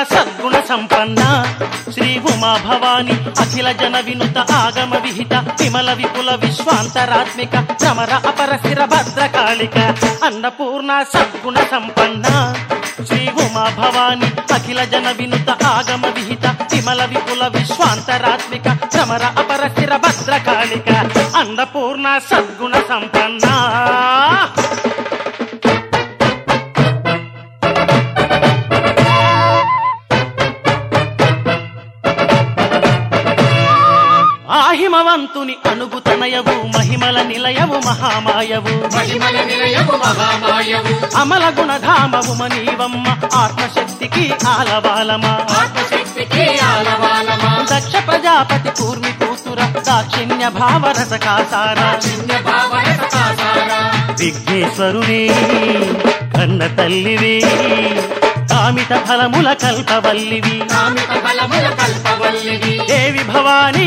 సద్గుణ సంపన్న శ్రీ ఉమా భవాని అఖిల జన వినుత ఆగమ విహిత విమల విపుల విశ్వాంతరాత్మిక భ్రమర అపరశిర భద్రకాళిక అన్నపూర్ణ సద్గుణ సంపన్న శ్రీ ఉమా భవాని అఖిల జన వినుత ఆగమ విహిత విమల విపుల విశ్వాంతరాత్మిక భ్రమర అపరశిర భద్రకాళిక అన్నపూర్ణ సద్గుణ సంపన్న ఆహిమవంతుని అనుగుతనయవు మహిమల నిలయవు మహామాయవు మహిమల నిలయము మహామాయవు అమల గుణధామవు మనీవమ్మ ఆత్మశక్తికి ఆలవాలమా ఆత్మశక్తికి ఆలవాలమా దక్ష ప్రజాపతి కూర్మి కూతుర దాక్షిణ్య భావరస కాసార చిన్న భావన సకాసారా విఘ్నేశ్వరుని కన్న తల్లివి కామిత ఫలముల కల్పవల్లివి కామిత బలముల కల్పవల్లివి దేవి భవానీ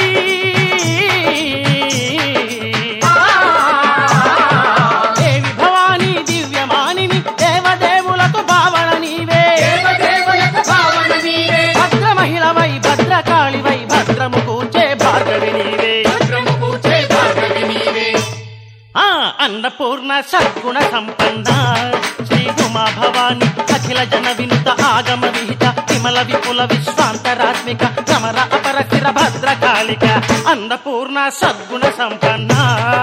దేవి భవానీ దివ్యమానిని దేవదేవులకు భావన నీవే దేవదేవులకు భావన నీవే భద్ర మహిళవై భద్రకాళివై భద్రము కూర్చే భార్గవి నీవే భద్రము పూచే భాగవి నీవే ఆ అన్నపూర్ణ సద్గుణ సంపన్న శ్రీ ఉమా భవాని అఖిల జన వినుత ఆగమ విహిత విమల విపుల విశ్వాంతరాత్మిక భ్రమర అపరశిర భద్రకాళిక అన్నపూర్ణ సద్గుణ సంపన్న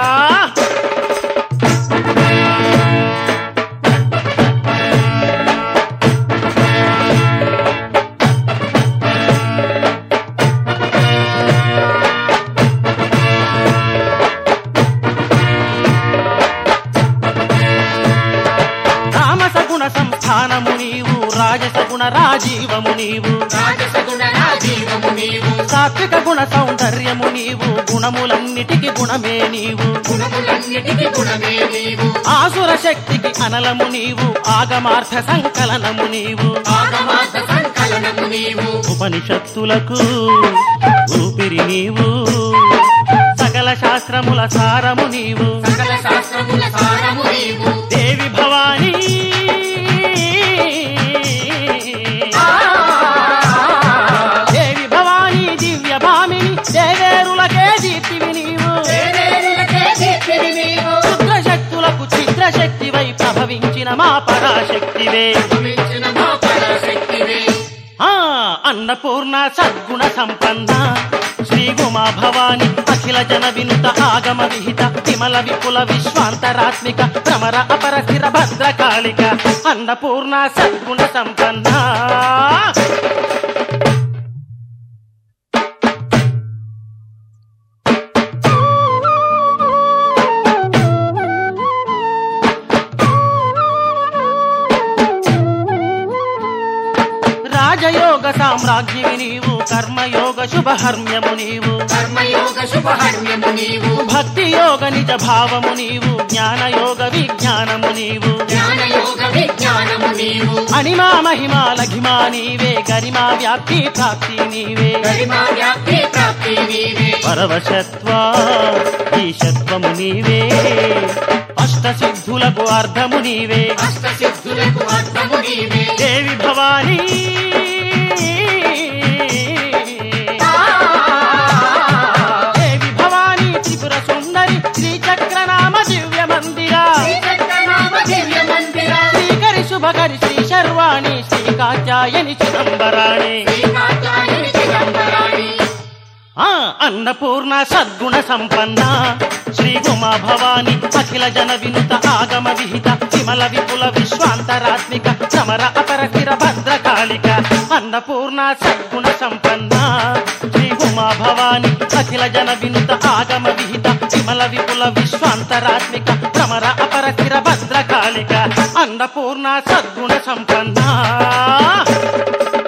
తామస గుణ సంస్థానము నీవు రాజస గుణ రాజీవము నీవు రాజసగుణ రాజీవము నీవు సాత్విక గుణ సౌందర్యము నీవు గుణములన్నిటికి గుణమే నీవు గుణములన్నిటికి గుణమే నీవు ఆసుర శక్తికి అనలము నీవు ఆగమార్థ సంకలనము నీవు ఆగమాత సంకలనము నీవు ఉపనిషత్తులకు ఊపిరి నీవు సకల శాస్త్రముల సారము నీవు సకల శాస్త్రముల సారము నీవు దేవి భవానీ దేవి భవానీ దివ్య భామిని దేవేరులకే దీప్తివి నీవు దేవేరులకే దీప్తివి నీవు రుద్ర శక్తులకు చిత్ర శక్తివై ప్రభవించిన మా పరాశక్తివే మించిన మా పరాశక్తివే ఆ అన్నపూర్ణ సద్గుణ సంపన్న శ్రీ ఉమా భవాని అఖిల జన వినుత ఆగమ విహిత విమల విపుల విశ్వాంతరాత్మిక భ్రమర అపరశిర భద్రకాళిక అన్నపూర్ణ సద్గుణ సంపన్న రాజయోగ సామ్రాజ్ఞివి నీవు కర్మయోగ శుభహర్మ్యము నీవు కర్మయోగ శుభహర్మ్యము నీవు భక్తి యోగ నిజ భావము నీవు జ్ఞానయోగ విజ్ఞానము నీవు జ్ఞానయోగ విజ్ఞానము నీవు అణిమా మహిమా లఘిమా నీవే గరిమా వ్యాప్తి ప్రాప్తి నీవే గరిమా వ్యాప్తి ప్రాప్తి నీవే పరవశత్వ ఈశత్వము నీవే అష్ట సిద్ధులకు అర్థము నీవే అష్ట సిద్ధులకు అర్థము నీవే దేవి భవానీ దేవి భవానీ త్రిపుర సుందరి శ్రీచక్రనామ దివ్య మందిర శ్రీచక్రనామ దివ్య మందిర శ్రీకరి శుభకరి శ్రీ శర్వాణి శ్రీ కాత్యాయని చిదంబరాణి శ్రీ కాత్యాయని చిదంబరాణి ఆ అన్నపూర్ణ సద్గుణ సంపన్న శ్రీ ఉమా భవాని అఖిల జన వినుత ఆగమ విహిత విమల విపుల విశ్వాంతరాత్మిక సమర అపరశిర భద్రకాళిక అన్నపూర్ణ సద్గుణ సంపన్న శ్రీ ఉమా భవాని అఖిల జన వినుత ఆగమ విహిత విమల విపుల విశ్వాంతరాత్మిక భ్రమర అపరశిర భద్రకాళిక అన్నపూర్ణ సద్గుణ సంపన్న